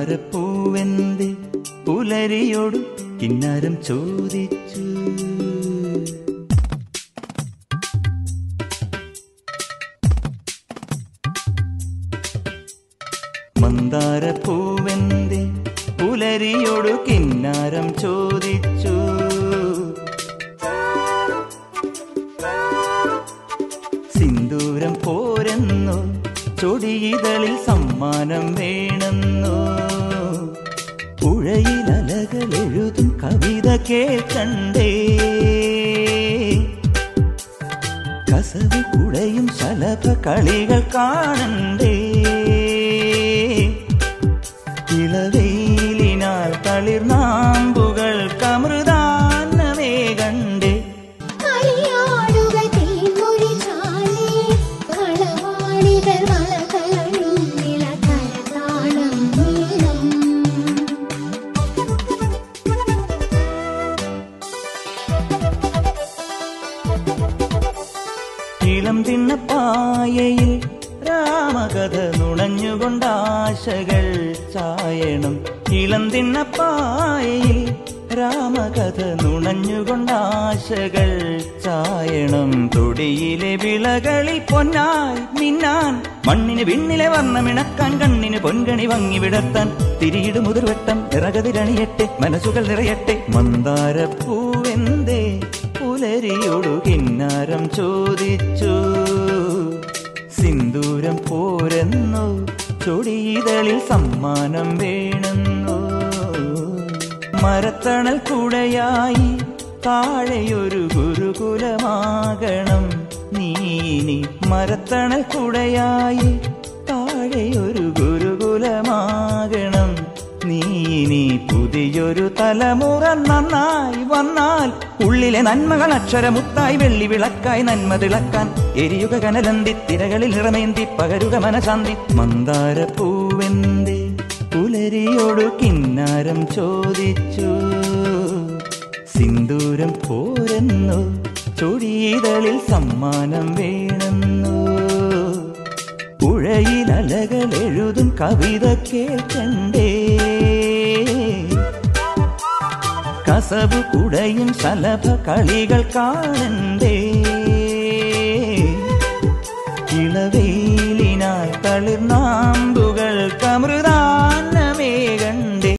മന്ദാരപ്പൂവെന്ത് പുലരിയോട് കിന്നാരം ചോദിച്ചു മന്ദാരപ്പൂവെന്ത് പുലരിയോട് കിന്നാരം ചോദിച്ചു സിന്ദൂരം പോരെന്നു ചൊടിയിതളിൽ സമ്മാനം വേണമെന്നു പുഴയിലലകൾ എഴുതും കവിത കേൾക്കണ്ടേ കസവ് കുടയും ശലഭ കളികൾ കാണണ്ടേ ഇളവെയിലിനാൽ തളിർനാമ്പുകൾ കമൃതാന്നമേ കണ്ടേ കളിയാടുകൾ തേൻമൊഴി ചാലേ കളവാണിതർ വളകളും നിലകരതാളം നീളം ഇളം തിന്ന പായയിൽ രാമകഥ നുണഞ്ഞുകൊണ്ടാശകൾ ചായണം ഇളം തിന്ന പായയിൽ രാമകഥ നുണഞ്ഞുകൊണ്ടാശകൾ ചായണം തൊടിയിലെ വിളകളിൽ പൊന്നായി മിന്നാൻ മണ്ണിന് വിണ്ണിലെ വർണ്ണമിണക്കാൻ കണ്ണിന് പൊൻകണി ഭംഗി വിടർത്താൻ തിരിയിട് മുതിർവെട്ടം ഇറകതിരണിയട്ടെ മനസ്സുകൾ നിറയട്ടെ മന്ദാരപ്പൂവെന്തേ പുലരിയൊടു കിന്നാരം ചോദിച്ചു സിന്ദൂരം പോരെന്നു ചൊടിയിതളിൽ സമ്മാനം വേണമെന്നു മരത്തണൽ കുടയായി താഴെയൊരു ഗുരുകുലമാകണം നീനി മരത്തണൽ കുടയായി താഴെയൊരു ഗുരുകുലമാകണം നീനി പുതിയൊരു തലമുറ നന്നായി വന്നാൽ ഉള്ളിലെ നന്മകൾ അക്ഷരമുത്തായി വെള്ളി വിളക്കായി നന്മ തിളക്കാൻ എരിയുക കനലന്തി തിരകളിൽ നിറമേന്തി പകരുക മനശാന്തി മന്ദാരപ്പൂവെന്തേ പുലരിയോടു കിന്നാരം ചോദിച്ചു സിന്ദൂരം പോരെന്നു ചൊടിയിതളിൽ സമ്മാനം വേണമെന്നു പുഴയിലലകൾ എഴുതും കവിത കേൾക്കണ്ടേ കസബു കുടയും ശലഭ കളികൾ കാണണ്ടേ ഇളവെയിലിനായി തളിർനാമ്പുകൾ കമൃത